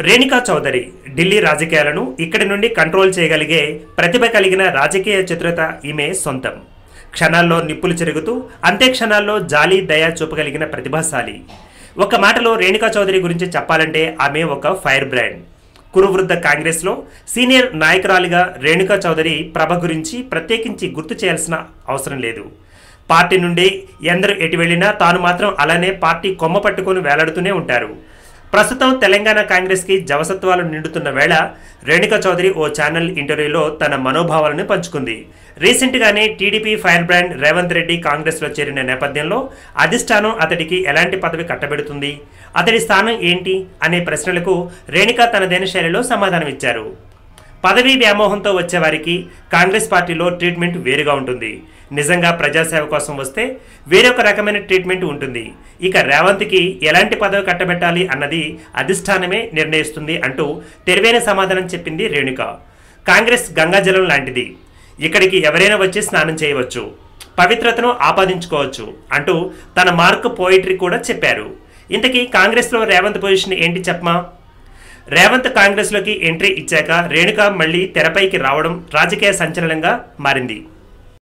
రేణుకా చౌదరి ఢిల్లీ రాజకీయాలను ఇక్కడి నుండి కంట్రోల్ చేయగలిగే ప్రతిభ కలిగిన రాజకీయ చతురత ఈమె సొంతం క్షణాల్లో నిప్పులు చెరుగుతూ అంతే క్షణాల్లో జాలి దయ చూపగలిగిన ప్రతిభాశాలి ఒక మాటలో రేణుకా చౌదరి గురించి చెప్పాలంటే ఆమె ఒక ఫైర్ బ్రాండ్ కురువృద్ధ కాంగ్రెస్లో సీనియర్ నాయకురాలిగా రేణుకా చౌదరి ప్రభ గురించి ప్రత్యేకించి గుర్తు చేయాల్సిన అవసరం లేదు పార్టీ నుండి ఎందరు ఎటు వెళ్ళినా తాను మాత్రం అలానే పార్టీ కొమ్మ పట్టుకొని వేలాడుతూనే ఉంటారు ప్రస్తుతం తెలంగాణ కాంగ్రెస్కి జవసత్వాలు నిండుతున్న వేళ రేణుకా చౌదరి ఓ ఛానల్ ఇంటర్వ్యూలో తన మనోభావాలను పంచుకుంది రీసెంట్గానే TDP fire brand Revanth Reddy కాంగ్రెస్లో చేరిన నేపథ్యంలో అధిష్టానం అతడికి ఎలాంటి పదవి కట్టబెడుతుంది అతడి స్థానం ఏంటి అనే ప్రశ్నలకు రేణుకా తనదైన శైలిలో సమాధానమిచ్చారు పదవీ వ్యామోహంతో వచ్చేవారికి కాంగ్రెస్ పార్టీలో ట్రీట్మెంట్ వేరుగా ఉంటుంది నిజంగా ప్రజాసేవ కోసం వస్తే వేరొక రకమైన ట్రీట్మెంట్ ఉంటుంది ఇక రేవంత్కి ఎలాంటి పదవి కట్టబెట్టాలి అన్నది అధిష్టానమే నిర్ణయిస్తుంది అంటూ తెలివైన సమాధానం చెప్పింది రేణుక కాంగ్రెస్ గంగాజలం లాంటిది ఇక్కడికి ఎవరైనా వచ్చి స్నానం చేయవచ్చు పవిత్రతను ఆపాదించుకోవచ్చు అంటూ తన మార్క్ పోయిటరీ కూడా చెప్పారు ఇంతకీ కాంగ్రెస్లో రేవంత్ పొజిషన్ ఏంటి చెప్పమా రేవంత్ కాంగ్రెస్లోకి ఎంట్రీ ఇచ్చాక రేణుక మళ్ళీ తెరపైకి రావడం రాజకీయ సంచలనంగా మారింది